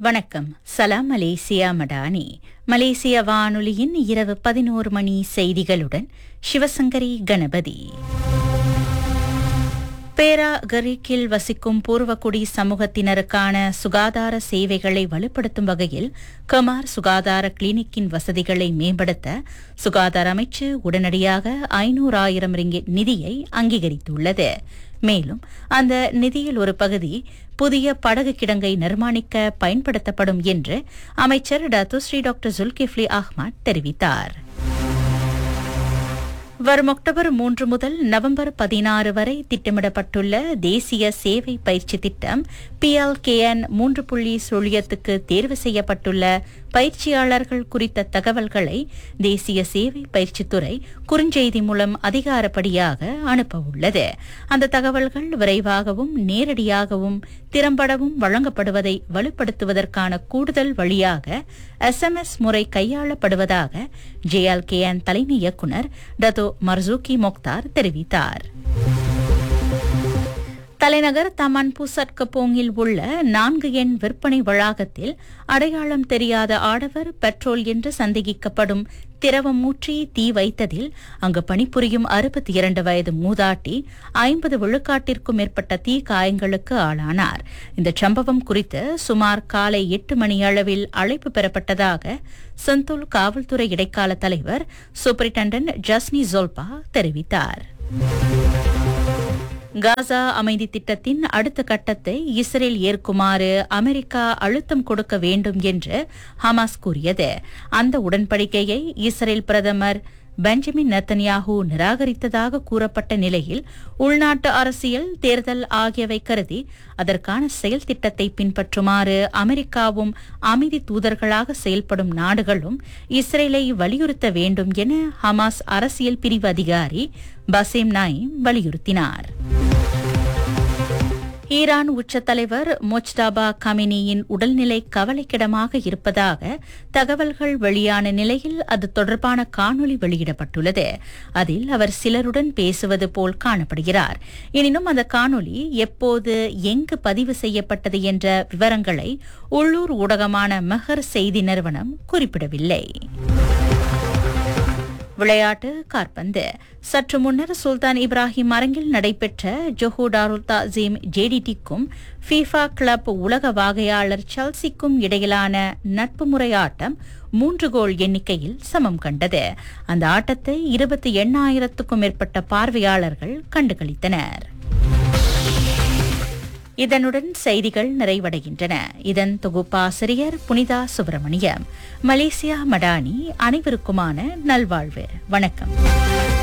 வணக்கம் சலாம் மலேசியா மடானி மலேசிய வானொலியின் இரவு பதினோரு மணி செய்திகளுடன் சிவசங்கரி கணபதி பேரா கரீக்கில் வசிக்கும் பூர்வக்குடி சமூகத்தினருக்கான சுகாதார சேவைகளை வலுப்படுத்தும் வகையில் கமார் சுகாதார கிளினிக்கின் வசதிகளை மேம்படுத்த சுகாதார அமைச்சு உடனடியாக ஐநூறாயிரம் ரிங்கிட் நிதியை அங்கீகரித்துள்ளது மேலும் அந்த நிதியில் ஒரு பகுதி புதிய படகு கிடங்கை நிர்மாணிக்க பயன்படுத்தப்படும் என்று அமைச்சர் டத்துஸ்ரீ டாக்டர் ஜுல்கிஃப்லி அஹ்மத் தெரிவித்தார் வரும் அக்டோபர் மூன்று முதல் நவம்பர் பதினாறு வரை திட்டமிடப்பட்டுள்ள தேசிய சேவை பயிற்சி திட்டம் பிஎல்கேஎன் மூன்று புள்ளி சுழியத்துக்கு தேர்வு செய்யப்பட்டுள்ள பயிற்சியாளர்கள் குறித்த தகவல்களை தேசிய சேவை பயிற்சித்துறை குறுஞ்செய்தி மூலம் அதிகாரப்படியாக அனுப்ப உள்ளது அந்த தகவல்கள் விரைவாகவும் நேரடியாகவும் திறம்படவும் வழங்கப்படுவதை வலுப்படுத்துவதற்கான கூடுதல் வழியாக எஸ்எம்எஸ் முறை கையாளப்படுவதாக ஜேஎல்கேஎன் தலைமை இயக்குநர் டதோ மர்சூகி மொக்தார் தெரிவித்தார் தலைநகர் தமன் புசட் கப்போங்கில் உள்ள நான்கு எண் விற்பனை வளாகத்தில் அடையாளம் தெரியாத ஆடவர் பெட்ரோல் என்று சந்தேகிக்கப்படும் திரவம் ஊற்றி தீ வைத்ததில் அங்கு பணிபுரியும் அறுபத்தி இரண்டு வயது மூதாட்டி ஐம்பது விழுக்காட்டிற்கும் மேற்பட்ட தீ காயங்களுக்கு ஆளானார் இந்த சம்பவம் குறித்து சுமார் காலை எட்டு மணி அளவில் அழைப்பு பெறப்பட்டதாக செந்தூல் காவல்துறை இடைக்கால தலைவர் சூப்பரிண்டன்டன்ட் ஜஸ்னி ஜோல்பா தெரிவித்தார் காசா அமைதி திட்டத்தின் அடுத்த கட்டத்தை இஸ்ரேல் ஏற்குமாறு அமெரிக்கா அழுத்தம் கொடுக்க வேண்டும் என்று ஹமாஸ் கூறியது அந்த உடன்படிக்கையை இஸ்ரேல் பிரதமர் பெஞ்சமின் நெத்தன்யாஹூ நிராகரித்ததாக கூறப்பட்ட நிலையில் உள்நாட்டு அரசியல் தேர்தல் ஆகியவை கருதி அதற்கான செயல் திட்டத்தை பின்பற்றுமாறு அமெரிக்காவும் அமைதி தூதர்களாக செயல்படும் நாடுகளும் இஸ்ரேலை வலியுறுத்த வேண்டும் என ஹமாஸ் அரசியல் பிரிவு அதிகாரி பசேம் நாயிம் வலியுறுத்தினார் ஈரான் உச்ச தலைவர் மொச்டாபா கமினியின் உடல்நிலை கவலைக்கிடமாக இருப்பதாக தகவல்கள் வெளியான நிலையில் அது தொடர்பான காணொலி வெளியிடப்பட்டுள்ளது அதில் அவர் சிலருடன் பேசுவது போல் காணப்படுகிறார் எனினும் அந்த காணொலி எப்போது எங்கு பதிவு செய்யப்பட்டது என்ற விவரங்களை உள்ளூர் ஊடகமான மெஹர் செய்தி நிறுவனம் குறிப்பிடவில்லை விளையாட்டு காற்பந்து சற்று முன்னர் சுல்தான் இப்ராஹிம் அரங்கில் நடைபெற்ற ஜொஹூ டாருல் தாசீம் ஜேடிடிக்கும் ஃபீஃபா கிளப் உலக வாகையாளர் செல்சிக்கும் இடையிலான நட்பு முறை ஆட்டம் மூன்று கோல் எண்ணிக்கையில் சமம் கண்டது அந்த ஆட்டத்தை இருபத்தி எண்ணாயிரத்துக்கும் மேற்பட்ட பார்வையாளர்கள் கண்டுகளித்தனர் இதனுடன் செய்திகள் நிறைவடைகின்றன இதன் தொகுப்பாசிரியர் புனிதா சுப்பிரமணியம் மலேசியா மடானி அனைவருக்குமான நல்வாழ்வு வணக்கம்